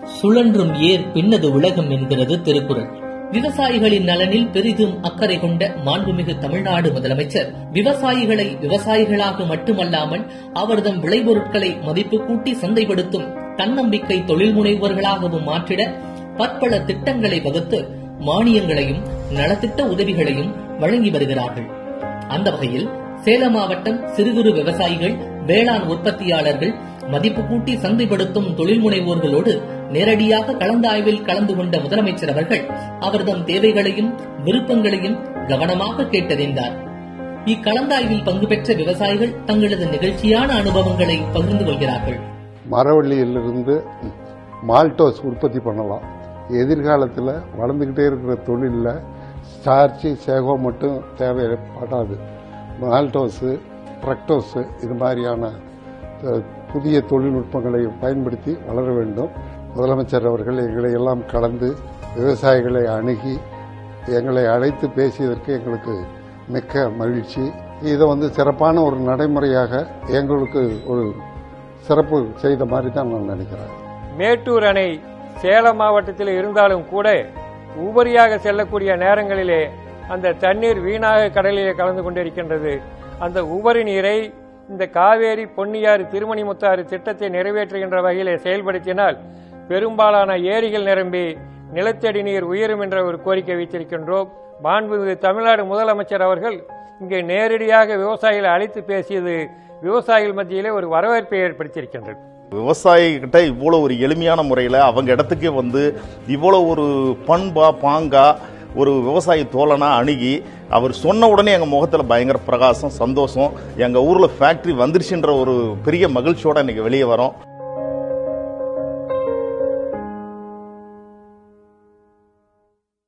சுழன்றும் ஏர் பின்னது உலகம் என்கிறது திருக்குறள் விவசாயிகளின் நலனில் பெரிதும் அக்கறை கொண்ட மாண்புமிகு தமிழ்நாடு முதலமைச்சர் விவசாயிகளை விவசாயிகளாக மட்டுமல்லாமல் அவர்தம் விளைபொருட்களை மதிப்பு கூட்டி சந்தைப்படுத்தும் தன்னம்பிக்கை தொழில் முனைவோர்களாகவும் மாற்றிட பற்பல திட்டங்களை வகுத்து மானியங்களையும் நலத்திட்ட உதவிகளையும் வழங்கி வருகிறார்கள் அந்த வகையில் சேலம் மாவட்டம் சிறு குறு விவசாயிகள் வேளாண் உற்பத்தியாளர்கள் மதிப்பு கூட்டி சந்தைப்படுத்தும் தொழில் முனைவோர்களோடு நேரடியாக கலந்தாய்வில் கலந்து கொண்ட முதலமைச்சர் அவர்கள் அவர்தம் தேவைகளையும் விருப்பங்களையும் கவனமாக கேட்டறிந்தார் இக்கலந்தாய்வில் பங்கு பெற்ற விவசாயிகள் தங்களது நிகழ்ச்சியான அனுபவங்களை பகிர்ந்து கொள்கிறார்கள் மரவள்ளியிலிருந்து மால்டோஸ் உற்பத்தி பண்ணலாம் எதிர்காலத்தில் வளர்ந்துக்கிட்டே இருக்கிற தொழிலில் ஸ்டார்ச்சி சேகோ மட்டும் தேவைப்படாது மால்டோஸு ப்ரக்டோஸு இது மாதிரியான அஹ், புதிய தொழில்நுட்பங்களை பயன்படுத்தி வளர வேண்டும் முதலமைச்சர் அவர்கள் எங்களை எல்லாம் கலந்து விவசாயிகளை அணுகி எங்களை அழைத்து பேசியதற்கு எங்களுக்கு மிக்க மகிழ்ச்சி இதை வந்து சிறப்பான ஒரு நடைமுறையாக எங்களுக்கு ஒரு சிறப்பு செய்த மாதிரி தான் நான் நினைக்கிறேன் மேட்டூர் அணை சேலம் மாவட்டத்தில் இருந்தாலும் கூட உபரியாக செல்லக்கூடிய நேரங்களிலே அந்த தண்ணீர் வீணாக கடலிலே கலந்து கொண்டிருக்கின்றது அந்த உபரி நீரை இந்த காவேரி பொன்னியாறு திருமணிமுத்தாறு திட்டத்தை நிறைவேற்றுகின்ற வகையிலே செயல்படுத்தினால் பெரும்பாலான ஏரிகள் நிரம்பி நிலத்தடி நீர் உயரும் என்ற ஒரு கோரிக்கை வைத்திருக்கின்றோம் மாண்புமிகு தமிழ்நாடு முதலமைச்சர் அவர்கள் இங்கே நேரடியாக விவசாயிகளை அழைத்து பேசியது விவசாயிகள் மத்தியிலே ஒரு வரவேற்பை ஏற்படுத்தியிருக்கின்றது விவசாயிகிட்ட இவ்வளோ ஒரு எளிமையான முறையில் அவங்க இடத்துக்கே வந்து இவ்வளோ ஒரு பண்பா பாங்கா ஒரு விவசாயி தோழனா அணுகி அவர் சொன்ன உடனே எங்கள் முகத்தில் பயங்கர பிரகாசம் சந்தோஷம் எங்கள் ஊரில் ஃபேக்ட்ரி வந்துருச்சுன்ற ஒரு பெரிய மகிழ்ச்சியோட இன்னைக்கு வெளியே வரோம்